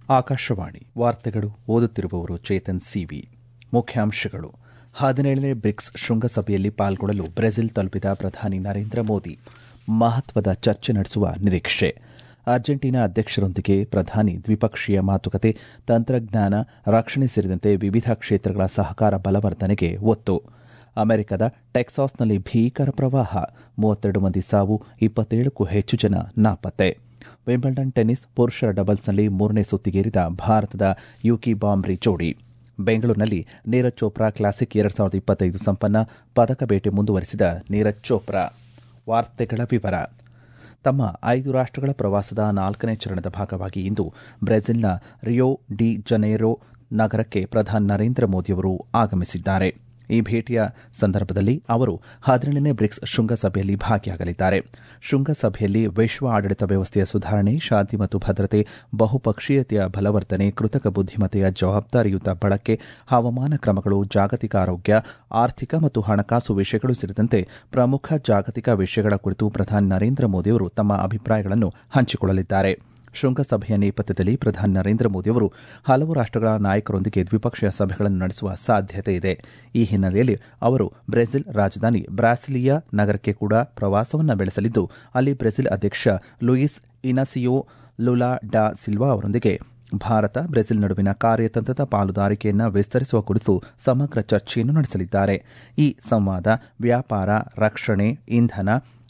ಆಕಾಶವಾಣಿ ವಾರ್ತೆಗಳು ಓದುತ್ತಿರುವವರು ಚೇತನ್ ಸಿವಿ ಮುಖ್ಯಾಂಶಗಳು ಹದಿನೇಳನೇ ಬ್ರಿಕ್ಸ್ ಶೃಂಗಸಭೆಯಲ್ಲಿ ಪಾಲ್ಗೊಳ್ಳಲು ಬ್ರೆಜಿಲ್ ತಲುಪಿದ ಪ್ರಧಾನಿ ನರೇಂದ್ರ ಮೋದಿ ಮಹತ್ವದ ಚರ್ಚೆ ನಡೆಸುವ ನಿರೀಕ್ಷೆ ಅರ್ಜೆಂಟೀನಾ ಅಧ್ಯಕ್ಷರೊಂದಿಗೆ ಪ್ರಧಾನಿ ದ್ವಿಪಕ್ಷೀಯ ಮಾತುಕತೆ ತಂತ್ರಜ್ಞಾನ ರಕ್ಷಣೆ ಸೇರಿದಂತೆ ವಿವಿಧ ಕ್ಷೇತ್ರಗಳ ಸಹಕಾರ ಬಲವರ್ಧನೆಗೆ ಒತ್ತು ಅಮೆರಿಕದ ಟೆಕ್ಸಾಸ್ನಲ್ಲಿ ಭೀಕರ ಪ್ರವಾಹ ಮೂವತ್ತೆರಡು ಮಂದಿ ಸಾವು ಇಪ್ಪತ್ತೇಳಕ್ಕೂ ಹೆಚ್ಚು ಜನ ನಾಪತ್ತೆ ವಿಂಬಲ್ಡನ್ ಟೆನ್ನಿಸ್ ಪುರುಷರ ಡಬಲ್ಸ್ನಲ್ಲಿ ಮೂರನೇ ಸುತ್ತಿಗೇರಿದ ಭಾರತದ ಯುಕಿ ಬಾಂಬ್ರಿ ಜೋಡಿ ಬೆಂಗಳೂರಿನಲ್ಲಿ ನೀರಜ್ ಚೋಪ್ರಾ ಕ್ಲಾಸಿಕ್ ಎರಡು ಸಾವಿರದ ಇಪ್ಪತ್ತೈದು ಸಂಪನ್ನ ಪದಕ ಬೇಟೆ ಮುಂದುವರೆಸಿದ ನೀರಜ್ ಚೋಪ್ರಾ ವಾರ್ತೆಗಳ ವಿವರ ತಮ್ಮ ಐದು ರಾಷ್ಟಗಳ ಪ್ರವಾಸದ ನಾಲ್ಕನೇ ಚರಣದ ಭಾಗವಾಗಿ ಇಂದು ಬ್ರೆಜಿಲ್ನ ರಿಯೋ ಡಿ ಜನೇರೋ ನಗರಕ್ಕೆ ಪ್ರಧಾನಿ ನರೇಂದ್ರ ಮೋದಿಯವರು ಆಗಮಿಸಿದ್ದಾರೆ ಈ ಭೇಟಿಯ ಸಂದರ್ಭದಲ್ಲಿ ಅವರು ಹದಿನೇಳನೇ ಬ್ರಿಕ್ಸ್ ಶೃಂಗಸಭೆಯಲ್ಲಿ ಭಾಗಿಯಾಗಲಿದ್ದಾರೆ ಶೃಂಗಸಭೆಯಲ್ಲಿ ವಿಶ್ವ ಆಡಳಿತ ವ್ಯವಸ್ಥೆಯ ಸುಧಾರಣೆ ಶಾಂತಿ ಮತ್ತು ಭದ್ರತೆ ಬಹುಪಕ್ಷೀಯತೆಯ ಬಲವರ್ಧನೆ ಕೃತಕ ಬುದ್ದಿಮತ್ತೆಯ ಜವಾಬ್ದಾರಿಯುತ ಬಳಕೆ ಹವಾಮಾನ ಕ್ರಮಗಳು ಜಾಗತಿಕ ಆರೋಗ್ಯ ಆರ್ಥಿಕ ಮತ್ತು ಹಣಕಾಸು ವಿಷಯಗಳು ಸೇರಿದಂತೆ ಪ್ರಮುಖ ಜಾಗತಿಕ ವಿಷಯಗಳ ಕುರಿತು ಪ್ರಧಾನಿ ನರೇಂದ್ರ ಮೋದಿಯವರು ತಮ್ಮ ಅಭಿಪ್ರಾಯಗಳನ್ನು ಹಂಚಿಕೊಳ್ಳಲಿದ್ದಾರೆ ಶೃಂಗಸಭೆಯ ನೇಪಥ್ಯದಲ್ಲಿ ಪ್ರಧಾನಿ ನರೇಂದ್ರ ಮೋದಿಯವರು ಹಲವು ರಾಷ್ಟಗಳ ನಾಯಕರೊಂದಿಗೆ ದ್ವಿಪಕ್ಷೀಯ ಸಭೆಗಳನ್ನು ನಡೆಸುವ ಸಾಧ್ಯತೆ ಇದೆ ಈ ಹಿನ್ನೆಲೆಯಲ್ಲಿ ಅವರು ಬ್ರೆಜಿಲ್ ರಾಜಧಾನಿ ಬ್ರಾಸಿಲಿಯಾ ನಗರಕ್ಕೆ ಕೂಡ ಪ್ರವಾಸವನ್ನು ಬೆಳೆಸಲಿದ್ದು ಅಲ್ಲಿ ಬ್ರೆಜಿಲ್ ಅಧ್ಯಕ್ಷ ಲೂಯಿಸ್ ಇನಾಸಿಯೋ ಲುಲಾ ಡಾ ಸಿಲ್ವಾ ಅವರೊಂದಿಗೆ ಭಾರತ ಬ್ರೆಜಿಲ್ ನಡುವಿನ ಕಾರ್ಯತಂತ್ರದ ಪಾಲುದಾರಿಕೆಯನ್ನು ವಿಸ್ತರಿಸುವ ಕುರಿತು ಸಮಗ್ರ ಚರ್ಚೆಯನ್ನು ನಡೆಸಲಿದ್ದಾರೆ ಈ ಸಂವಾದ ವ್ಯಾಪಾರ ರಕ್ಷಣೆ ಇಂಧನ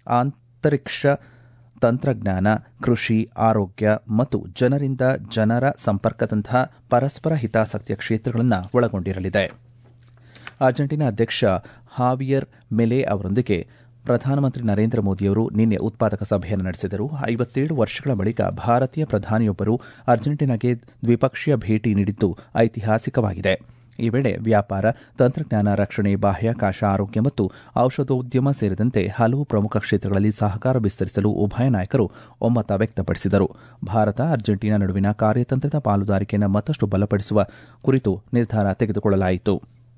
ಅಂತರಿಕ್ಷ ತಂತ್ರಜ್ಞಾನ ಕೃಷಿ ಆರೋಗ್ಯ ಮತ್ತು ಜನರಿಂದ ಜನರ ಸಂಪರ್ಕದಂತಹ ಪರಸ್ಪರ ಹಿತಾಸಕ್ತಿಯ ಕ್ಷೇತ್ರಗಳನ್ನು ಒಳಗೊಂಡಿರಲಿದೆ ಅರ್ಜೆಂಟೀನಾ ಅಧ್ಯಕ್ಷ ಹಾವಿಯರ್ ಮೆಲೆ ಅವರೊಂದಿಗೆ ಪ್ರಧಾನಮಂತ್ರಿ ನರೇಂದ್ರ ಮೋದಿಯವರು ನಿನ್ನೆ ಉತ್ಪಾದಕ ಸಭೆಯನ್ನು ನಡೆಸಿದರು ಐವತ್ತೇಳು ವರ್ಷಗಳ ಬಳಿಕ ಭಾರತೀಯ ಪ್ರಧಾನಿಯೊಬ್ಬರು ಅರ್ಜೆಂಟೀನಾಗೆ ದ್ವಿಪಕ್ಷೀಯ ಭೇಟಿ ನೀಡಿದ್ದು ಐತಿಹಾಸಿಕವಾಗಿದೆ ಈ ವೇಳೆ ವ್ಯಾಪಾರ ತಂತ್ರಜ್ಞಾನ ರಕ್ಷಣೆ ಬಾಹ್ಯಾಕಾಶ ಆರೋಗ್ಯ ಮತ್ತು ಔಷಧೋದ್ಯಮ ಸೇರಿದಂತೆ ಹಲವು ಪ್ರಮುಖ ಕ್ಷೇತ್ರಗಳಲ್ಲಿ ಸಹಕಾರ ವಿಸ್ತರಿಸಲು ಉಭಯ ನಾಯಕರು ಒಮ್ಮತ ವ್ಯಕ್ತಪಡಿಸಿದರು ಭಾರತ ಅರ್ಜೆಂಟೀನಾ ನಡುವಿನ ಕಾರ್ಯತಂತ್ರದ ಪಾಲುದಾರಿಕೆಯನ್ನು ಮತ್ತಷ್ಟು ಬಲಪಡಿಸುವ ಕುರಿತು ನಿರ್ಧಾರ ತೆಗೆದುಕೊಳ್ಳಲಾಯಿತು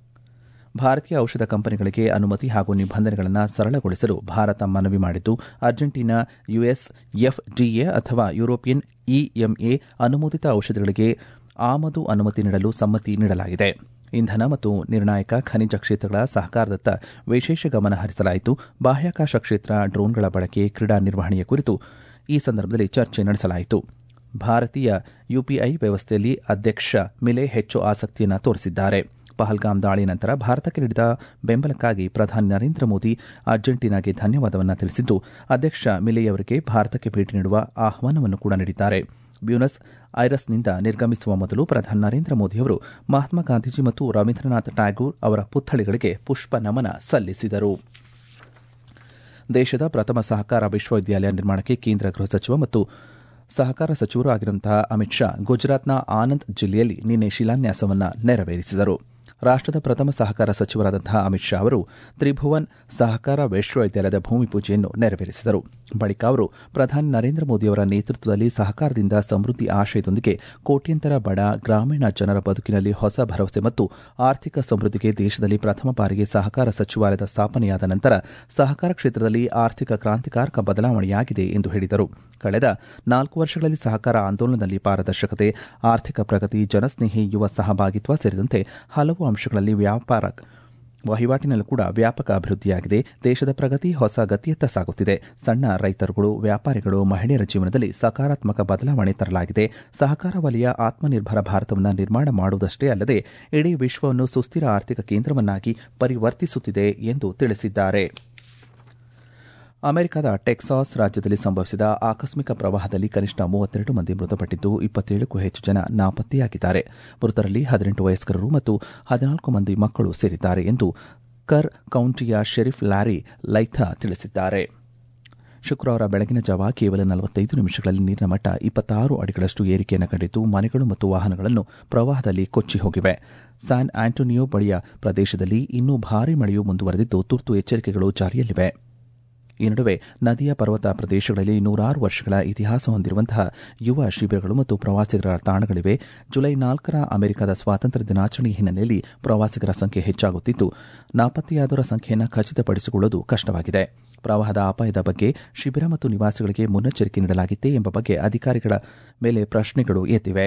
ಭಾರತೀಯ ಔಷಧ ಕಂಪನಿಗಳಿಗೆ ಅನುಮತಿ ಹಾಗೂ ನಿಬಂಧನೆಗಳನ್ನು ಸರಳಗೊಳಿಸಲು ಭಾರತ ಮನವಿ ಮಾಡಿದ್ದು ಅರ್ಜೆಂಟೀನಾ ಯುಎಸ್ ಎಫ್ಡಿಎ ಅಥವಾ ಯುರೋಪಿಯನ್ ಇಎಂಎ ಅನುಮೋದಿತ ಔಷಧಗಳಿಗೆ ಆಮದು ಅನುಮತಿ ನೀಡಲು ಸಮ್ಮತಿ ನೀಡಲಾಗಿದೆ ಇಂಧನ ಮತ್ತು ನಿರ್ಣಾಯಕ ಖನಿಜ ಕ್ಷೇತ್ರಗಳ ಸಹಕಾರದತ್ತ ವಿಶೇಷ ಗಮನ ಹರಿಸಲಾಯಿತು ಬಾಹ್ಯಾಕಾಶ ಕ್ಷೇತ್ರ ಡ್ರೋನ್ಗಳ ಬಳಕೆ ಕ್ರೀಡಾ ನಿರ್ವಹಣೆಯ ಕುರಿತು ಈ ಸಂದರ್ಭದಲ್ಲಿ ಚರ್ಚೆ ನಡೆಸಲಾಯಿತು ಭಾರತೀಯ ಯುಪಿಐ ವ್ಯವಸ್ಥೆಯಲ್ಲಿ ಅಧ್ಯಕ್ಷ ಮಿಲೆ ಹೆಚ್ಚು ಆಸಕ್ತಿಯನ್ನು ತೋರಿಸಿದ್ದಾರೆ ಪಹಲ್ಗಾಮ್ ದಾಳಿ ನಂತರ ಭಾರತಕ್ಕೆ ನೀಡಿದ ಬೆಂಬಲಕ್ಕಾಗಿ ಪ್ರಧಾನಿ ನರೇಂದ್ರ ಮೋದಿ ಅರ್ಜೆಂಟೀನಾಗೆ ಧನ್ಯವಾದವನ್ನು ತಿಳಿಸಿದ್ದು ಅಧ್ಯಕ್ಷ ಮಿಲೆಯವರಿಗೆ ಭಾರತಕ್ಕೆ ಭೇಟಿ ನೀಡುವ ಆಹ್ವಾನವನ್ನು ಕೂಡ ನೀಡಿದ್ದಾರೆ ಬ್ಯೂನಸ್ ಐರಸ್ನಿಂದ ನಿರ್ಗಮಿಸುವ ಮೊದಲು ಪ್ರಧಾನಿ ನರೇಂದ್ರ ಮೋದಿಯವರು ಮಹಾತ್ಮ ಗಾಂಧೀಜಿ ಮತ್ತು ರವೀಂದ್ರನಾಥ್ ಟ್ಯಾಗೂರ್ ಅವರ ಪುತ್ಥಳಿಗಳಿಗೆ ಪುಷ್ಪ ನಮನ ಸಲ್ಲಿಸಿದರು ದೇಶದ ಪ್ರಥಮ ಸಹಕಾರ ವಿಶ್ವವಿದ್ಯಾಲಯ ನಿರ್ಮಾಣಕ್ಕೆ ಕೇಂದ್ರ ಗೃಹ ಸಚಿವ ಮತ್ತು ಸಹಕಾರ ಸಚಿವರೂ ಆಗಿರುವಂತಹ ಅಮಿತ್ ಶಾ ಗುಜರಾತ್ನ ಆನಂದ್ ಜಿಲ್ಲೆಯಲ್ಲಿ ನಿನ್ನೆ ಶಿಲಾನ್ಯಾಸವನ್ನು ನೆರವೇರಿಸಿದರು ರಾಷ್ಟದ ಪ್ರಥಮ ಸಹಕಾರ ಸಚಿವರಾದಂತಹ ಅಮಿತ್ ಶಾ ಅವರು ತ್ರಿಭುವನ್ ಸಹಕಾರ ವಿಶ್ವವಿದ್ಯಾಲಯದ ಭೂಮಿ ಪೂಜೆಯನ್ನು ನೆರವೇರಿಸಿದರು ಬಳಿಕ ಅವರು ಪ್ರಧಾನಿ ನರೇಂದ್ರ ಮೋದಿಯವರ ನೇತೃತ್ವದಲ್ಲಿ ಸಹಕಾರದಿಂದ ಸಮೃದ್ಧಿ ಆಶಯದೊಂದಿಗೆ ಕೋಟ್ಯಂತರ ಬಡ ಗ್ರಾಮೀಣ ಜನರ ಬದುಕಿನಲ್ಲಿ ಹೊಸ ಭರವಸೆ ಮತ್ತು ಆರ್ಥಿಕ ಸಮೃದ್ಧಿಗೆ ದೇಶದಲ್ಲಿ ಪ್ರಥಮ ಬಾರಿಗೆ ಸಹಕಾರ ಸಚಿವಾಲಯದ ಸ್ಥಾಪನೆಯಾದ ನಂತರ ಸಹಕಾರ ಕ್ಷೇತ್ರದಲ್ಲಿ ಆರ್ಥಿಕ ಕ್ರಾಂತಿಕಾರಕ ಬದಲಾವಣೆಯಾಗಿದೆ ಎಂದು ಹೇಳಿದರು ಕಳೆದ ನಾಲ್ಕು ವರ್ಷಗಳಲ್ಲಿ ಸಹಕಾರ ಆಂದೋಲನದಲ್ಲಿ ಪಾರದರ್ಶಕತೆ ಆರ್ಥಿಕ ಪ್ರಗತಿ ಜನಸ್ನೇಹಿ ಯುವ ಸಹಭಾಗಿತ್ವ ಸೇರಿದಂತೆ ಹಲವು ಅಂಶಗಳಲ್ಲಿ ವ್ಯಾಪಾರ ವಹಿವಾಟಿನಲ್ಲೂ ಕೂಡ ವ್ಯಾಪಕ ಅಭಿವೃದ್ಧಿಯಾಗಿದೆ ದೇಶದ ಪ್ರಗತಿ ಹೊಸ ಗತಿಯತ್ತ ಸಾಗುತ್ತಿದೆ ಸಣ್ಣ ರೈತರುಗಳು ವ್ಯಾಪಾರಿಗಳು ಮಹಿಳೆಯರ ಜೀವನದಲ್ಲಿ ಸಕಾರಾತ್ಮಕ ಬದಲಾವಣೆ ತರಲಾಗಿದೆ ಸಹಕಾರ ವಲಯ ಆತ್ಮನಿರ್ಭರ ಭಾರತವನ್ನು ನಿರ್ಮಾಣ ಮಾಡುವುದಷ್ಟೇ ಅಲ್ಲದೆ ಇಡೀ ವಿಶ್ವವನ್ನು ಸುಸ್ಥಿರ ಆರ್ಥಿಕ ಕೇಂದ್ರವನ್ನಾಗಿ ಪರಿವರ್ತಿಸುತ್ತಿದೆ ಎಂದು ತಿಳಿಸಿದ್ದಾರೆ ಅಮೆರಿಕದ ಟೆಕ್ಸಾಸ್ ರಾಜ್ಯದಲ್ಲಿ ಸಂಭವಿಸಿದ ಆಕಸ್ಮಿಕ ಪ್ರವಾಹದಲ್ಲಿ ಕನಿಷ್ಠ ಮೂವತ್ತೆರಡು ಮಂದಿ ಮೃತಪಟ್ಟಿದ್ದು ಇಪ್ಪತ್ತೇಳಕ್ಕೂ ಹೆಚ್ಚು ಜನ ನಾಪತ್ತೆಯಾಗಿದ್ದಾರೆ ಮೃತರಲ್ಲಿ ಹದಿನೆಂಟು ವಯಸ್ಕರರು ಮತ್ತು ಹದಿನಾಲ್ಕು ಮಂದಿ ಮಕ್ಕಳು ಸೇರಿದ್ದಾರೆ ಎಂದು ಕರ್ ಕೌಂಟಿಯ ಶೆರೀಫ್ ಲ್ಯಾರಿ ಲೈಥಾ ತಿಳಿಸಿದ್ದಾರೆ ಶುಕ್ರವಾರ ಬೆಳಗಿನ ಜಾವ ಕೇವಲ ನಲವತ್ತೈದು ನಿಮಿಷಗಳಲ್ಲಿ ನೀರಿನ ಮಟ್ಟ ಇಪ್ಪತ್ತಾರು ಅಡಿಗಳಷ್ಟು ಏರಿಕೆಯನ್ನು ಕಂಡಿದ್ದು ಮನೆಗಳು ಮತ್ತು ವಾಹನಗಳನ್ನು ಪ್ರವಾಹದಲ್ಲಿ ಕೊಚ್ಚಿ ಹೋಗಿವೆ ಸ್ಯಾನ್ ಆಂಟೋನಿಯೋ ಬಳಿಯ ಪ್ರದೇಶದಲ್ಲಿ ಇನ್ನೂ ಭಾರೀ ಮಳೆಯು ಮುಂದುವರೆದಿದ್ದು ತುರ್ತು ಎಚ್ಚರಿಕೆಗಳು ಜಾರಿಯಲ್ಲಿವೆ ಈ ನಡುವೆ ನದಿಯ ಪರ್ವತ ಪ್ರದೇಶಗಳಲ್ಲಿ ನೂರಾರು ವರ್ಷಗಳ ಇತಿಹಾಸ ಹೊಂದಿರುವಂತಹ ಯುವ ಶಿಬಿರಗಳು ಮತ್ತು ಪ್ರವಾಸಿಗರ ತಾಣಗಳಿವೆ ಜುಲೈ ನಾಲ್ಕರ ಅಮೆರಿಕದ ಸ್ವಾತಂತ್ರ್ಯ ದಿನಾಚರಣೆ ಹಿನ್ನೆಲೆಯಲ್ಲಿ ಪ್ರವಾಸಿಗರ ಸಂಖ್ಯೆ ಹೆಚ್ಚಾಗುತ್ತಿದ್ದು ನಾಪತ್ತೆಯಾದವರ ಸಂಖ್ಯೆಯನ್ನು ಖಚಿತಪಡಿಸಿಕೊಳ್ಳುವುದು ಕಷ್ಟವಾಗಿದೆ ಪ್ರವಾಹದ ಅಪಾಯದ ಬಗ್ಗೆ ಶಿಬಿರ ಮತ್ತು ನಿವಾಸಿಗಳಿಗೆ ಮುನ್ನೆಚ್ಚರಿಕೆ ನೀಡಲಾಗಿತ್ತೇ ಎಂಬ ಬಗ್ಗೆ ಅಧಿಕಾರಿಗಳ ಮೇಲೆ ಪ್ರಶ್ನೆಗಳು ಎದ್ದಿವೆ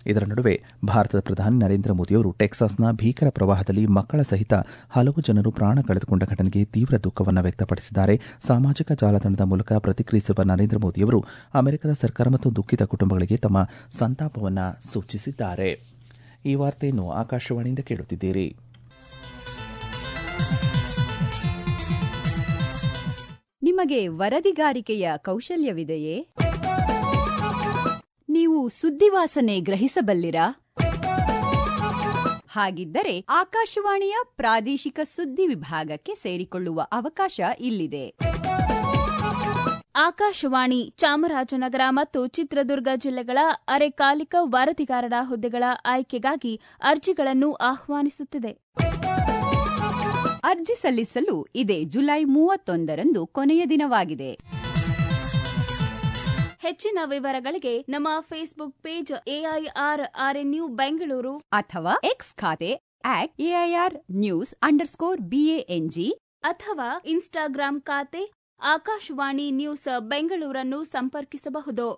ಇದರ ನಡುವೆ ಭಾರತದ ಪ್ರಧಾನಿ ನರೇಂದ್ರ ಮೋದಿಯವರು ಟೆಕ್ಸಾಸ್ನ ಭೀಕರ ಪ್ರವಾಹದಲ್ಲಿ ಮಕ್ಕಳ ಸಹಿತ ಹಲವು ಜನರು ಪ್ರಾಣ ಕಳೆದುಕೊಂಡ ಘಟನೆಗೆ ತೀವ್ರ ದುಃಖವನ್ನು ವ್ಯಕ್ತಪಡಿಸಿದ್ದಾರೆ ಸಾಮಾಜಿಕ ಜಾಲತಾಣದ ಮೂಲಕ ಪ್ರತಿಕ್ರಿಯಿಸಿರುವ ನರೇಂದ್ರ ಮೋದಿಯವರು ಅಮೆರಿಕದ ಸರ್ಕಾರ ಮತ್ತು ದುಃಖಿತ ಕುಟುಂಬಗಳಿಗೆ ತಮ್ಮ ಸಂತಾಪವನ್ನು ಸೂಚಿಸಿದ್ದಾರೆ ಈ ವಾರ್ತೆಯನ್ನು ಆಕಾಶವಾಣಿಯಿಂದ ಕೇಳುತ್ತಿದ್ದೀರಿ ನಿಮಗೆ ವರದಿಗಾರಿಕೆಯ ಕೌಶಲ್ಯವಿದೆಯೇ ನೀವು ಸುದ್ದಿವಾಸನೆ ಗ್ರಹಿಸಬಲ್ಲಿರಾ ಹಾಗಿದ್ದರೆ ಆಕಾಶವಾಣಿಯ ಪ್ರಾದೇಶಿಕ ಸುದ್ದಿ ವಿಭಾಗಕ್ಕೆ ಸೇರಿಕೊಳ್ಳುವ ಅವಕಾಶ ಇಲ್ಲಿದೆ ಆಕಾಶವಾಣಿ ಚಾಮರಾಜನಗರ ಮತ್ತು ಚಿತ್ರದುರ್ಗ ಜಿಲ್ಲೆಗಳ ಅರೆಕಾಲಿಕ ವರದಿಗಾರರ ಹುದ್ದೆಗಳ ಆಯ್ಕೆಗಾಗಿ ಅರ್ಜಿಗಳನ್ನು ಆಹ್ವಾನಿಸುತ್ತಿದೆ ಅರ್ಜಿ ಸಲ್ಲಿಸಲು ಇದೇ ಜುಲೈ ಮೂವತ್ತೊಂದರಂದು ಕೊನೆಯ ದಿನವಾಗಿದೆ ಹೆಚ್ಚಿನ ವಿವರಗಳಿಗೆ ನಮ್ಮ Facebook page AIR RNU Bengaluru ಅಥವಾ ಎಕ್ಸ್ ಖಾತೆ at AIR news underscore B A N G ಅಥವಾ ಇನ್ಸ್ಟಾಗ್ರಾಂ ಖಾತೆ ಆಕಾಶವಾಣಿ ನ್ಯೂಸ್ ಬೆಂಗಳೂರನ್ನು ಸಂಪರ್ಕಿಸಬಹುದು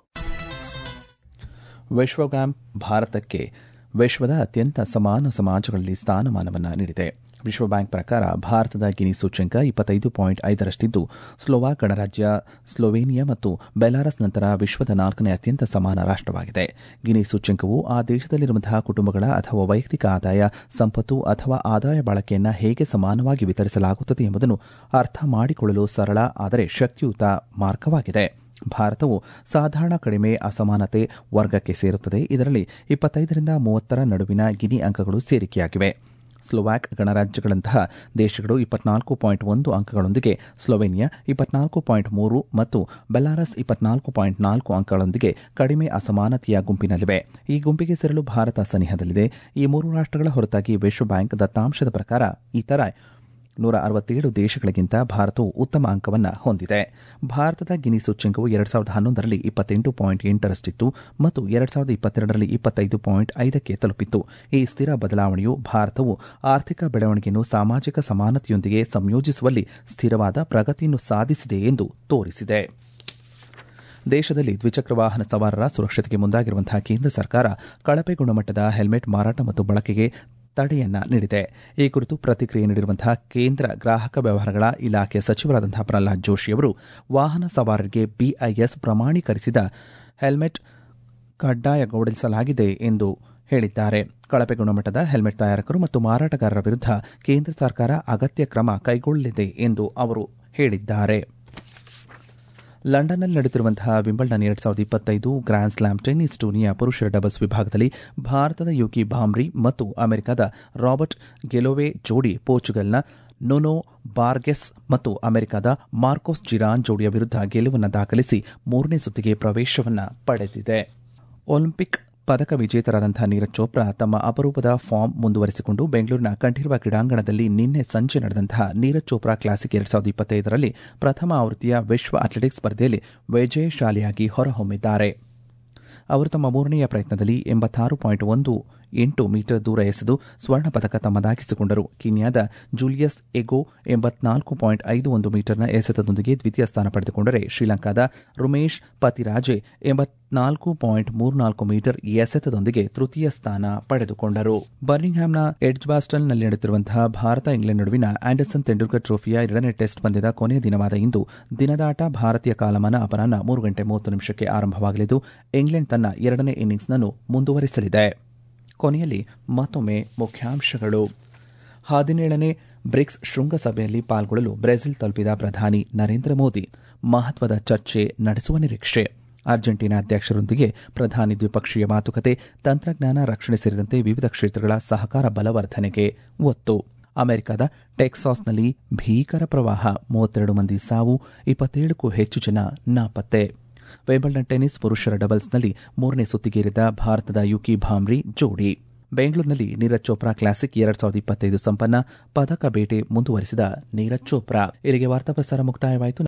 ವಿಶ್ವ ಬ್ಯಾಂಕ್ ಭಾರತಕ್ಕೆ ವಿಶ್ವದ ಅತ್ಯಂತ ಸಮಾನ ಸಮಾಜಗಳಲ್ಲಿ ಸ್ಥಾನಮಾನವನ್ನು ನೀಡಿದೆ ವಿಶ್ವ ಬ್ಯಾಂಕ್ ಪ್ರಕಾರ ಭಾರತದ ಗಿನಿ ಸೂಚ್ಯಂಕ ಇಪ್ಪತ್ತೈದು ಪಾಯಿಂಟ್ ಐದರಷ್ಟಿದ್ದು ಸ್ಲೋವಾಕ್ ಗಣರಾಜ್ಯ ಸ್ಲೋವೇನಿಯಾ ಮತ್ತು ಬೆಲಾರಸ್ ನಂತರ ವಿಶ್ವದ ನಾಲ್ಕನೇ ಅತ್ಯಂತ ಸಮಾನ ರಾಷ್ಟವಾಗಿದೆ ಗಿನಿ ಸೂಚ್ಯಂಕವು ಆ ದೇಶದಲ್ಲಿರುವಂತಹ ಕುಟುಂಬಗಳ ಅಥವಾ ವೈಯಕ್ತಿಕ ಆದಾಯ ಸಂಪತ್ತು ಅಥವಾ ಆದಾಯ ಬಳಕೆಯನ್ನು ಹೇಗೆ ಸಮಾನವಾಗಿ ವಿತರಿಸಲಾಗುತ್ತದೆ ಎಂಬುದನ್ನು ಅರ್ಥ ಮಾಡಿಕೊಳ್ಳಲು ಸರಳ ಆದರೆ ಶಕ್ತಿಯುತ ಮಾರ್ಗವಾಗಿದೆ ಭಾರತವು ಸಾಧಾರಣ ಕಡಿಮೆ ಅಸಮಾನತೆ ವರ್ಗಕ್ಕೆ ಸೇರುತ್ತದೆ ಇದರಲ್ಲಿ ಇಪ್ಪತ್ತೈದರಿಂದ ಮೂವತ್ತರ ನಡುವಿನ ಗಿನಿ ಅಂಕಗಳು ಸೇರಿಕೆಯಾಗಿವೆ ಸ್ಲೋವ್ಯಾಕ್ ಗಣರಾಜ್ಯಗಳಂತಹ ದೇಶಗಳು ಇಪ್ಪತ್ನಾಲ್ಕು ಪಾಯಿಂಟ್ ಒಂದು ಅಂಕಗಳೊಂದಿಗೆ ಸ್ಲೋವೇನಿಯಾ ಇಪ್ಪತ್ನಾಲ್ಕು ಪಾಯಿಂಟ್ ಮೂರು ಮತ್ತು ಬೆಲಾರಸ್ ಇಪ್ಪತ್ನಾಲ್ಕು ಪಾಯಿಂಟ್ ನಾಲ್ಕು ಅಂಕಗಳೊಂದಿಗೆ ಕಡಿಮೆ ಅಸಮಾನತೆಯ ಗುಂಪಿನಲ್ಲಿವೆ ಈ ಗುಂಪಿಗೆ ಸೇರಲು ಭಾರತ ಸನಿಹದಲ್ಲಿದೆ ಈ ಮೂರು ರಾಷ್ಟಗಳ ಹೊರತಾಗಿ ವಿಶ್ವ ಬ್ಯಾಂಕ್ ದತ್ತಾಂಶದ ಪ್ರಕಾರ ಇತರ ನೂರ ಅರವತ್ತೇಳು ದೇಶಗಳಿಗಿಂತ ಭಾರತವು ಉತ್ತಮ ಅಂಕವನ್ನು ಹೊಂದಿದೆ ಭಾರತದ ಗಿನಿ ಸೂಚ್ಯಂಕವು ಎರಡು ಸಾವಿರದ ಹನ್ನೊಂದರಲ್ಲಿ ಇಪ್ಪತ್ತೆಂಟು ಪಾಯಿಂಟ್ ಎಂಟರಷ್ಟಿತ್ತು ಮತ್ತು ಎರಡು ಸಾವಿರದ ಇಪ್ಪತ್ತೆರಡರಲ್ಲಿ ಇಪ್ಪತ್ತೈದು ಪಾಯಿಂಟ್ ಐದಕ್ಕೆ ತಲುಪಿತ್ತು ಈ ಸ್ಥಿರ ಬದಲಾವಣೆಯು ಭಾರತವು ಆರ್ಥಿಕ ಬೆಳವಣಿಗೆಯನ್ನು ಸಾಮಾಜಿಕ ಸಮಾನತೆಯೊಂದಿಗೆ ಸಂಯೋಜಿಸುವಲ್ಲಿ ಸ್ಥಿರವಾದ ಪ್ರಗತಿಯನ್ನು ಸಾಧಿಸಿದೆ ಎಂದು ತೋರಿಸಿದೆ ದೇಶದಲ್ಲಿ ದ್ವಿಚಕ್ರ ವಾಹನ ಸವಾರರ ಸುರಕ್ಷತೆಗೆ ಮುಂದಾಗಿರುವಂತಹ ಕೇಂದ್ರ ಸರ್ಕಾರ ಕಳಪೆ ಗುಣಮಟ್ಟದ ಹೆಲ್ಮೆಟ್ ಮಾರಾಟ ಮತ್ತು ಬಳಕೆಗೆ ತಡೆಯನ್ನ ನೀಡಿದೆ ಈ ಕುರಿತು ಪ್ರತಿಕ್ರಿಯೆ ನೀಡಿರುವಂತಹ ಕೇಂದ್ರ ಗ್ರಾಹಕ ವ್ಯವಹಾರಗಳ ಇಲಾಖೆ ಸಚಿವರಾದಂತಹ ಪ್ರಹ್ಲಾದ್ ಜೋಶಿ ಅವರು ವಾಹನ ಸವಾರರಿಗೆ ಬಿಐಎಸ್ ಪ್ರಮಾಣೀಕರಿಸಿದ ಹೆಲ್ಮೆಟ್ ಕಡ್ಡಾಯಗೊಳಿಸಲಾಗಿದೆ ಎಂದು ಹೇಳಿದ್ದಾರೆ ಕಳಪೆ ಗುಣಮಟ್ಟದ ಹೆಲ್ಮೆಟ್ ತಯಾರಕರು ಮತ್ತು ಮಾರಾಟಗಾರರ ವಿರುದ್ಧ ಕೇಂದ್ರ ಸರ್ಕಾರ ಅಗತ್ಯ ಕ್ರಮ ಕೈಗೊಳ್ಳಲಿದೆ ಎಂದು ಅವರು ಹೇಳಿದ್ದಾರೆ ಲಂಡನ್ನಲ್ಲಿ ನಡೆಯುತ್ತಿರುವಂತಹ ವಿಂಬಲ್ಡನ್ ಎರಡ್ ಸಾವಿರದ ಇಪ್ಪತ್ತೈದು ಗ್ರ್ಯಾಂಡ್ ಸ್ಲಾಮ್ ಟೆನ್ನಿಸ್ ಟೂರ್ನಿಯ ಪುರುಷರ ಡಬಲ್ಸ್ ವಿಭಾಗದಲ್ಲಿ ಭಾರತದ ಯುಕಿ ಭಾಮ್ರಿ ಮತ್ತು ಅಮೆರಿಕದ ರಾಬರ್ಟ್ ಗೆಲೋವೆ ಜೋಡಿ ಪೋರ್ಚುಗಲ್ನ ನೊನೋ ಬಾರ್ಗೆಸ್ ಮತ್ತು ಅಮೆರಿಕದ ಮಾರ್ಕೋಸ್ ಜಿರಾನ್ ಜೋಡಿಯ ವಿರುದ್ಧ ಗೆಲುವನ್ನು ದಾಖಲಿಸಿ ಮೂರನೇ ಸುತ್ತಿಗೆ ಪ್ರವೇಶವನ್ನು ಪಡೆದಿದೆ ಒಲಿಂಪಿಕ್ ಪದಕ ವಿಜೇತರಾದಂತಹ ನೀರಜ್ ಚೋಪ್ರಾ ತಮ್ಮ ಅಪರೂಪದ ಫಾರ್ಮ್ ಮುಂದುವರೆಸಿಕೊಂಡು ಬೆಂಗಳೂರಿನ ಕಂಠೀರವ ಕ್ರೀಡಾಂಗಣದಲ್ಲಿ ನಿನ್ನೆ ಸಂಜೆ ನಡೆದಂತಹ ನೀರಜ್ ಚೋಪ್ರಾ ಕ್ಲಾಸಿಕ್ ಎರಡ್ ಸಾವಿರದ ಇಪ್ಪತ್ತೈದರಲ್ಲಿ ಪ್ರಥಮ ಆವೃತ್ತಿಯ ವಿಶ್ವ ಅಥ್ಲೆಟಿಕ್ಸ್ ಸ್ಪರ್ಧೆಯಲ್ಲಿ ವಿಜಯಶಾಲಿಯಾಗಿ ಹೊರಹೊಮ್ಮಿದ್ದಾರೆ ಅವರು ತಮ್ಮ ಮೂರನೆಯ ಪ್ರಯತ್ನದಲ್ಲಿ ಎಂಬತ್ತಾರು ಪಾಯಿಂಟ್ ಒಂದು ಎಂಟು ಮೀಟರ್ ದೂರ ಎಸೆದು ಸ್ವರ್ಣ ಪದಕ ತಮ್ಮದಾಗಿಸಿಕೊಂಡರು ಕೀನ್ಯಾದ ಜೂಲಿಯಸ್ ಎಗೋ ಎಂಬತ್ನಾಲ್ಕು ಪಾಯಿಂಟ್ ಐದು ಒಂದು ಮೀಟರ್ನ ಎಸೆತದೊಂದಿಗೆ ದ್ವಿತೀಯ ಸ್ಥಾನ ಪಡೆದುಕೊಂಡರೆ ಶ್ರೀಲಂಕಾದ ರುಮೇಶ್ ಪತಿರಾಜೆ ಎಂಬತ್ನಾಲ್ಕು ಪಾಯಿಂಟ್ ಮೂರ್ನಾಲ್ಕು ಮೀಟರ್ ಎಸೆತದೊಂದಿಗೆ ತೃತೀಯ ಸ್ಥಾನ ಪಡೆದುಕೊಂಡರು ಬರ್ಮಿಂಗ್ಹ್ಯಾಮ್ನ ಎಡ್ಜ್ಬಾಸ್ಟನ್ನಲ್ಲಿ ನಡೆಯುತ್ತಿರುವಂತಹ ಭಾರತ ಇಂಗ್ಲೆಂಡ್ ನಡುವಿನ ಆಂಡರ್ಸನ್ ತೆಂಡೂಲ್ಕರ್ ಟ್ರೋಫಿಯ ಎರಡನೇ ಟೆಸ್ಟ್ ಪಂದ್ಯದ ಕೊನೆಯ ದಿನವಾದ ಇಂದು ದಿನದಾಟ ಭಾರತೀಯ ಕಾಲಮಾನ ಅಪರಾಹ್ನ ಮೂರು ಗಂಟೆ ಮೂವತ್ತು ನಿಮಿಷಕ್ಕೆ ಆರಂಭವಾಗಲಿದ್ದು ಇಂಗ್ಲೆಂಡ್ ತನ್ನ ಎರಡನೇ ಇನ್ನಿಂಗ್ಸ್ನನ್ನು ಮುಂದುವರಿಸಲಿದೆ ಕೊನೆಯಲ್ಲಿ ಮತ್ತೊಮ್ಮೆ ಮುಖ್ಯಾಂಶಗಳು ಹದಿನೇಳನೇ ಬ್ರಿಕ್ಸ್ ಶೃಂಗಸಭೆಯಲ್ಲಿ ಪಾಲ್ಗೊಳ್ಳಲು ಬ್ರೆಜಿಲ್ ತಲುಪಿದ ಪ್ರಧಾನಿ ನರೇಂದ್ರ ಮೋದಿ ಮಹತ್ವದ ಚರ್ಚೆ ನಡೆಸುವ ನಿರೀಕ್ಷೆ ಅರ್ಜೆಂಟೀನಾ ಅಧ್ಯಕ್ಷರೊಂದಿಗೆ ಪ್ರಧಾನಿ ದ್ವಿಪಕ್ಷೀಯ ಮಾತುಕತೆ ತಂತ್ರಜ್ಞಾನ ರಕ್ಷಣೆ ಸೇರಿದಂತೆ ವಿವಿಧ ಕ್ಷೇತ್ರಗಳ ಸಹಕಾರ ಬಲವರ್ಧನೆಗೆ ಒತ್ತು ಅಮೆರಿಕದ ಟೆಕ್ಸಾಸ್ನಲ್ಲಿ ಭೀಕರ ಪ್ರವಾಹ ಮೂವತ್ತೆರಡು ಮಂದಿ ಸಾವು ಇಪ್ಪತ್ತೇಳಕ್ಕೂ ಹೆಚ್ಚು ಜನ ನಾಪತ್ತೆ ವೆಂಬಲ್ಡನ್ ಟೆನ್ನಿಸ್ ಪುರುಷರ ಡಬಲ್ಸ್ನಲ್ಲಿ ಮೂರನೇ ಸುತ್ತಿಗೇರಿದ ಭಾರತದ ಯುಕಿ ಭಾಮ್ರಿ ಜೋಡಿ ಬೆಂಗಳೂರಿನಲ್ಲಿ ನೀರಜ್ ಚೋಪ್ರಾ ಕ್ಲಾಸಿಕ್ ಎರಡ್ ಸಾವಿರದ ಇಪ್ಪತ್ತೈದು ಸಂಪನ್ನ ಪದಕ ಬೇಟೆ ಮುಂದುವರಿಸಿದ ನೀರಜ್ ಚೋಪ್ರಾ ಇಲ್ಲಿಗೆ ವಾರ್ತಾ ಪ್ರಸಾರ ಮುಕ್ತಾಯವಾಯಿತು